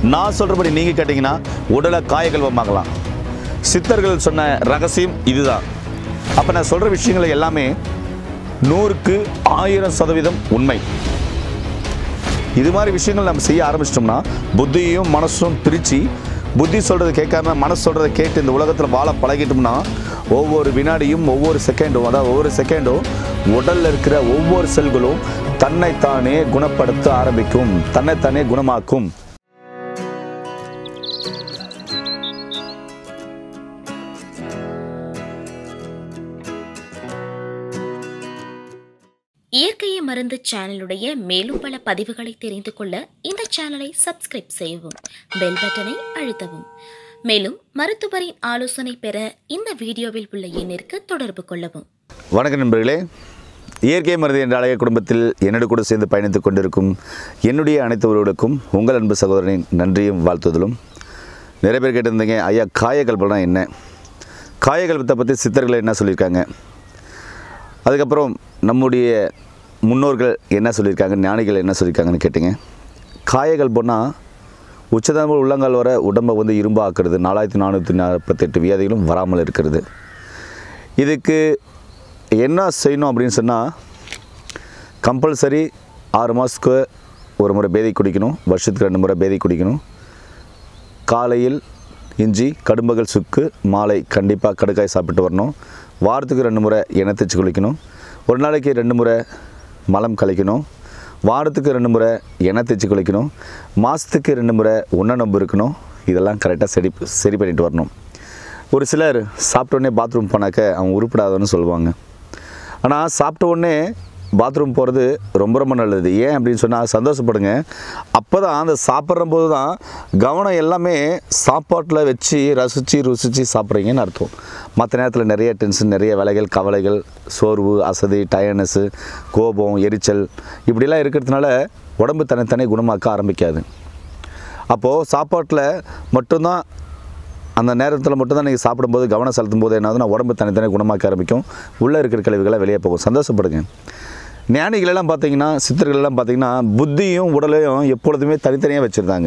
நான் சொல்கிறபடி நீங்கள் கேட்டிங்கன்னா உடலை காயகல்பமாகலாம் சித்தர்கள் சொன்ன ரகசியம் இதுதான் அப்போ நான் சொல்கிற விஷயங்கள் எல்லாமே நூறுக்கு ஆயிரம் சதவீதம் உண்மை இது மாதிரி விஷயங்கள் நம்ம செய்ய ஆரம்பிச்சிட்டோம்னா புத்தியையும் மனசும் பிரித்து புத்தி சொல்கிறத கேட்காம மனசு சொல்கிறத கேட்டு இந்த உலகத்தில் வாழ பழகிட்டோம்னா ஒவ்வொரு வினாடியும் ஒவ்வொரு செகண்டும் அதாவது ஒவ்வொரு செகண்டும் உடலில் இருக்கிற ஒவ்வொரு செல்களும் தன்னைத்தானே குணப்படுத்த ஆரம்பிக்கும் தன்னைத்தானே குணமாக்கும் இயற்கையை மருந்து சேனலுடைய மேலும் பல பதிவுகளை தெரிந்து கொள்ள இந்த சேனலை சப்ஸ்கிரைப் செய்யவும் பெல் பட்டனை அழுத்தவும் மேலும் மருத்துவரின் ஆலோசனை பெற இந்த வீடியோவில் உள்ள எண்ணிற்கு தொடர்பு கொள்ளவும் வணக்கம் நண்பர்களே இயற்கை மருதி என்ற அழகிய குடும்பத்தில் என்னோடு கூட சேர்ந்து பயணித்துக் கொண்டிருக்கும் என்னுடைய அனைத்து உறவுகளுக்கும் உங்கள் அன்பு சகோதரனின் நன்றியும் வாழ்த்துதலும் நிறைய பேர் கேட்டிருந்தீங்க ஐயா காயகல்பனா என்ன காயகல்பத்தை பற்றி சித்தர்கள் என்ன சொல்லியிருக்காங்க அதுக்கப்புறம் நம்முடைய முன்னோர்கள் என்ன சொல்லியிருக்காங்க ஞானிகள் என்ன சொல்லியிருக்காங்கன்னு கேட்டிங்க காயகல்பனா உச்சதம உள்ளங்கால் வர உடம்பை வந்து இரும்பு ஆக்குறது நாலாயிரத்தி நானூற்றி நாற்பத்தெட்டு வியாதிகளும் வராமல் இருக்கிறது இதுக்கு என்ன செய்யணும் அப்படின்னு சொன்னால் கம்பல்சரி ஆறு மாதத்துக்கு ஒரு முறை பேதி குடிக்கணும் வருஷத்துக்கு ரெண்டு முறை பேதி குடிக்கணும் காலையில் இஞ்சி கடும்பகல் சுக்கு மாலை கண்டிப்பாக கடுக்காய் சாப்பிட்டு வரணும் வாரத்துக்கு ரெண்டு முறை எண்ணெய் தேய்ச்சி குளிக்கணும் ஒரு நாளைக்கு ரெண்டு முறை மலம் கழிக்கணும் வாரத்துக்கு ரெண்டு முறை எண்ணெய் தேய்ச்சி குளிக்கணும் மாதத்துக்கு ரெண்டு முறை உண்ண நம்பு இருக்கணும் இதெல்லாம் கரெக்டாக சரி சரி பண்ணிட்டு வரணும் ஒரு சிலர் சாப்பிட்ட உடனே பாத்ரூம் போனாக்க அவன் உருப்படாதவன்னு சொல்லுவாங்க ஆனால் சாப்பிட்ட உடனே பாத்ரூம் போகிறது ரொம்ப ரொம்ப நல்லது ஏன் அப்படின்னு சொன்னால் சந்தோஷப்படுங்க அப்போ தான் அந்த சாப்பிட்ற போது தான் கவனம் எல்லாமே சாப்பாட்டில் வச்சு ரசித்து ருசித்து சாப்பிட்றீங்கன்னு அர்த்தம் மற்ற நேரத்தில் நிறைய டென்ஷன் நிறைய வேலைகள் கவலைகள் சோர்வு அசதி டயர்னஸ்ஸு கோபம் எரிச்சல் இப்படிலாம் இருக்கிறதுனால உடம்பு தனித்தனி குணமாக்க ஆரம்பிக்காது அப்போது சாப்பாட்டில் மட்டும்தான் அந்த நேரத்தில் மட்டும்தான் நீங்கள் சாப்பிடும்போது கவனம் செலுத்தும் போது என்னாதுன்னா உடம்பு தனித்தனி குணமாக்க ஆரம்பிக்கும் உள்ளே இருக்கிற கழிவுகளை வெளியே போகும் சந்தோஷப்படுங்க ஞானிகளெல்லாம் பார்த்தீங்கன்னா சித்தர்களெல்லாம் பார்த்தீங்கன்னா புத்தியும் உடலையும் எப்பொழுதுமே தனித்தனியாக வச்சுருந்தாங்க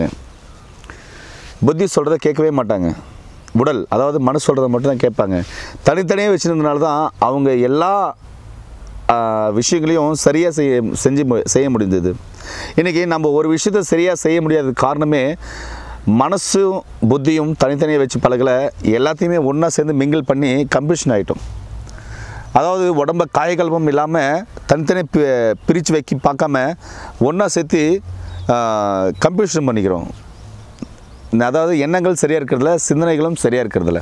புத்தி சொல்கிறத கேட்கவே மாட்டாங்க உடல் அதாவது மனசு சொல்கிறத மட்டும்தான் கேட்பாங்க தனித்தனியாக வச்சுருந்தனால தான் அவங்க எல்லா ஆ, விஷயங்களையும் சரியாக செய்ய செஞ்சு மு- செய்ய முடிந்தது இன்றைக்கி நம்ம ஒரு விஷயத்தை சரியாக செய்ய முடியாத காரணமே மனசும் புத்தியும் தனித்தனியாக வச்சு பழகலை எல்லாத்தையுமே ஒன்றா சேர்ந்து மிங்கிள் பண்ணி கம்ப்யூஷன் ஆகிட்டோம் அதாவது உடம்ப காயகல்பம் இல்லாமல் தனித்தனி பி பிரித்து வைக்கி பார்க்காம ஒன்றா சேர்த்து கம்ப்யூஷன் பண்ணிக்கிறோம் அதாவது எண்ணங்கள் சரியாக இருக்கிறதில்ல சிந்தனைகளும் சரியாக இருக்கிறதில்ல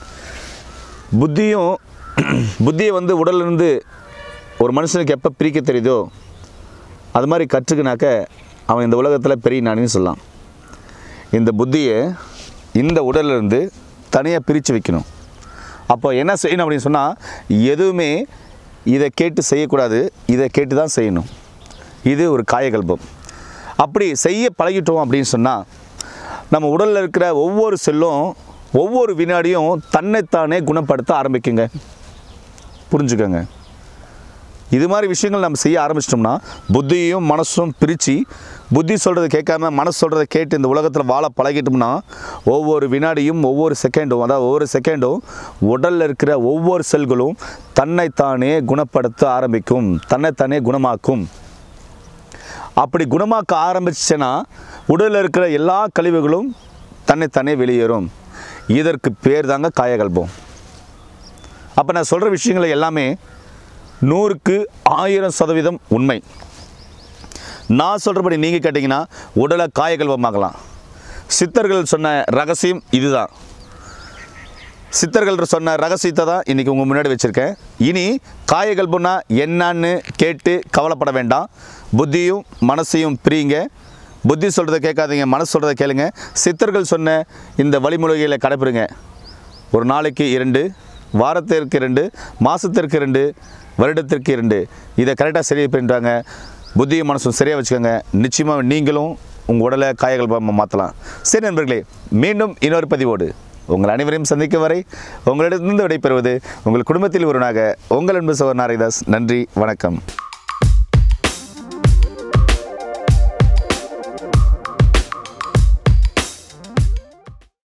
புத்தியும் புத்தியை வந்து உடலிருந்து ஒரு மனுஷனுக்கு எப்போ பிரிக்க தெரியுதோ அது மாதிரி கற்றுக்குனாக்க அவன் இந்த உலகத்தில் பெரிய ஞானின்னு சொல்லலாம் இந்த புத்தியை இந்த உடலிருந்து தனியாக பிரித்து வைக்கணும் அப்போ என்ன செய்யணும் அப்படின்னு சொன்னால் எதுவுமே இதை கேட்டு செய்யக்கூடாது இதை கேட்டு தான் செய்யணும் இது ஒரு காயகல்பம் அப்படி செய்ய பழகிட்டோம் அப்படின்னு சொன்னால் நம்ம உடலில் இருக்கிற ஒவ்வொரு செல்லும் ஒவ்வொரு வினாடியும் தன்னைத்தானே குணப்படுத்த ஆரம்பிக்குங்க புரிஞ்சுக்கோங்க இது மாதிரி விஷயங்கள் நம்ம செய்ய ஆரம்பிச்சிட்டோம்னா புத்தியையும் மனசும் பிரித்து புத்தி சொல்கிறத கேட்காம மனசு சொல்கிறத கேட்டு இந்த உலகத்தில் வாழ பழகிட்டோம்னா ஒவ்வொரு வினாடியும் ஒவ்வொரு செகண்டும் அதாவது ஒவ்வொரு செகண்டும் உடலில் இருக்கிற ஒவ்வொரு செல்களும் தன்னைத்தானே குணப்படுத்த ஆரம்பிக்கும் தன்னைத்தானே குணமாக்கும் அப்படி குணமாக்க ஆரம்பிச்சுன்னா உடலில் இருக்கிற எல்லா கழிவுகளும் தன்னைத்தானே வெளியேறும் இதற்கு பேர் தாங்க காயகல்பம் அப்போ நான் சொல்கிற விஷயங்களை எல்லாமே நூறுக்கு ஆயிரம் சதவீதம் உண்மை நான் சொல்கிறபடி நீங்கள் கேட்டிங்கன்னா உடலை காயகல்பமாகலாம் சித்தர்கள் சொன்ன ரகசியம் இதுதான் சித்தர்கள் சொன்ன ரகசியத்தை தான் இன்றைக்கி உங்கள் முன்னாடி வச்சுருக்கேன் இனி காயகல்பம்னா என்னன்னு கேட்டு கவலைப்பட வேண்டாம் புத்தியும் மனசையும் பிரியுங்க புத்தி சொல்கிறத கேட்காதீங்க மனசு சொல்கிறத கேளுங்க சித்தர்கள் சொன்ன இந்த வழிமுறைகளை கடைப்பிடுங்க ஒரு நாளைக்கு இரண்டு வாரத்திற்கு இரண்டு மாதத்திற்கு இரண்டு வருடத்திற்கு இரண்டு இதை கரெக்டாக சரி பண்ணுறாங்க புத்தியும் மனசும் சரியாக வச்சுக்கோங்க நிச்சயமாக நீங்களும் உங்கள் உடலை காயகல்பமாக மாற்றலாம் சரி நண்பர்களே மீண்டும் இன்னொரு பதிவோடு உங்கள் அனைவரையும் சந்திக்கும் வரை உங்களிடத்திலிருந்து விடைபெறுவது உங்கள் குடும்பத்தில் ஒருவனாக உங்கள் அன்பு சோர் நாரிதாஸ் நன்றி வணக்கம்